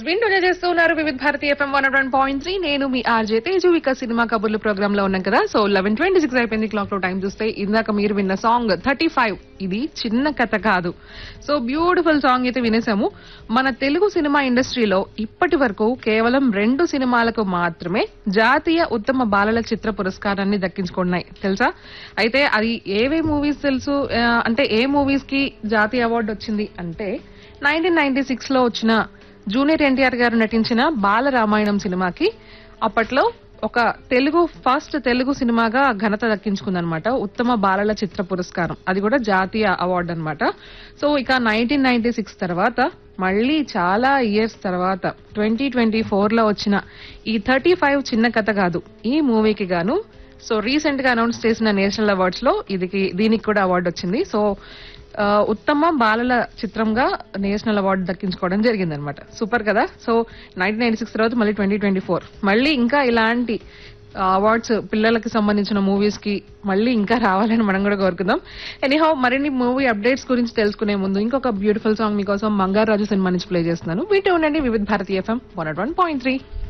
వింటూనే చేస్తున్నారు Vividh Bharati FM one one point three నేను మీ ఆర్జే తేజువిక సినిమా కబుర్లు ప్రోగ్రామ్ లో ఉన్నాం కదా సో లెవెన్ ట్వంటీ సిక్స్ అయిపోయింది క్లాక్ లో టైం చూస్తే ఇందాక మీరు విన్న సాంగ్ థర్టీ ఫైవ్ ఇది చిన్న కథ కాదు సో బ్యూటిఫుల్ సాంగ్ అయితే వినేసాము మన తెలుగు సినిమా ఇండస్ట్రీలో ఇప్పటి వరకు కేవలం రెండు సినిమాలకు మాత్రమే జాతీయ ఉత్తమ బాలల చిత్ర పురస్కారాన్ని దక్కించుకున్నాయి తెలుసా అయితే అది ఏవే మూవీస్ తెలుసు ఆ, అంటే ఏ మూవీస్ కి జాతీయ అవార్డు వచ్చింది అంటే నైన్టీన్ నైన్టీ సిక్స్ లో వచ్చిన జూనియర్ ఎన్టీఆర్ గారు నటించిన బాల రామాయణం సినిమాకి అప్పట్లో ఒక తెలుగు ఫస్ట్ తెలుగు సినిమాగా ఘనత దక్కించుకుందనమాట ఉత్తమ బాలల చిత్ర పురస్కారం అది కూడా జాతీయ అవార్డు అన్నమాట సో ఇక నైన్టీన్ నైన్టీ సిక్స్ తర్వాత మళ్ళీ చాలా ఇయర్స్ తర్వాత ట్వంటీ ట్వంటీ ఫోర్ లో వచ్చిన ఈ థర్టీ ఫైవ్ చిన్న కథ కాదు ఈ మూవీకి గాను సో రీసెంట్ గా అనౌన్స్ చేసిన నేషనల్ అవార్డ్స్ లో ఇది దీనికి కూడా అవార్డు వచ్చింది సో ఆ, ఉత్తమ బాలల చిత్రంగా నేషనల్ అవార్డు దక్కించుకోవడం జరిగింది అనమాట సూపర్ కదా సో నైన్టీన్ నైన్టీ సిక్స్ తర్వాత మళ్ళీ ట్వంటీ ట్వంటీ ఫోర్ మళ్ళీ ఇంకా ఇలాంటి అవార్డ్స్ పిల్లలకి సంబంధించిన మూవీస్ కి మళ్ళీ ఇంకా రావాలని మనం కూడా కోరుకుందాం ఎనీహౌ మరిన్ని మూవీ అప్డేట్స్ గురించి తెలుసుకునే ముందు ఇంకొక బ్యూటిఫుల్ సాంగ్ మీకోసం మంగారాజు సినిమా నుంచి ప్లే చేస్తున్నాను వీటి ఉండండి Vividh Bharati FM one one point three